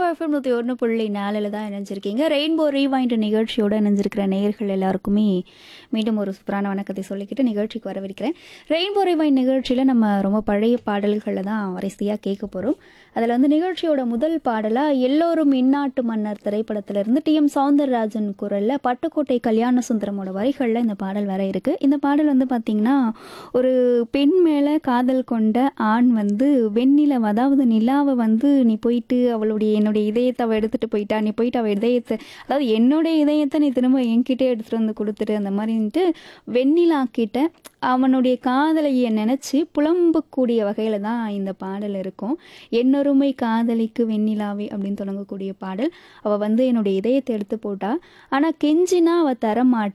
FM நூற்றி ஒன்று புள்ளி நாலில் தான் இணைஞ்சிருக்கீங்க ரெயின்போ ரீவைண்ட் நிகழ்ச்சியோட இணைஞ்சிருக்கிற நேயர்கள் எல்லாருக்குமே மீண்டும் ஒரு சூப்பரான வணக்கத்தை சொல்லிக்கிட்டு நிகழ்ச்சிக்கு வரவிருக்கிறேன் ரெயின்போ ரீவைண்ட் நிகழ்ச்சியில் நம்ம ரொம்ப பழைய பாடல்களை தான் வரிசையாக கேட்க போகிறோம் அதில் வந்து நிகழ்ச்சியோட முதல் பாடலாக எல்லோரும் இந்நாட்டு மன்னர் திரைப்படத்திலிருந்து டி எம் சவுந்தரராஜன் குரலில் பட்டுக்கோட்டை கல்யாண சுந்தரமோட வரிகளில் இந்த பாடல் வர இருக்கு இந்த பாடல் வந்து பார்த்திங்கன்னா ஒரு பெண் மேலே காதல் கொண்ட ஆண் வந்து வெண்ணிலவ அதாவது நிலாவை வந்து நீ போயிட்டு அவளுடைய என்னுடைய இதயத்தை அவள் எடுத்துகிட்டு போயிட்டா நீ போயிட்டு அவள் இதயத்தை அதாவது என்னுடைய இதயத்தை நீ திரும்ப என்கிட்டே எடுத்துகிட்டு வந்து கொடுத்துட்டு அந்த மாதிரின்ட்டு வெண்ணிலா கிட்ட அவனுடைய காதலியை நினச்சி புலம்பக்கூடிய வகையில் தான் இந்த பாடல் இருக்கும் என்னொருமை காதலிக்கு வெண்ணிலாவே அப்படின்னு தொடங்கக்கூடிய பாடல் அவள் வந்து என்னுடைய இதயத்தை எடுத்து போட்டா ஆனால் கெஞ்சினா அவள் தர மாட்டா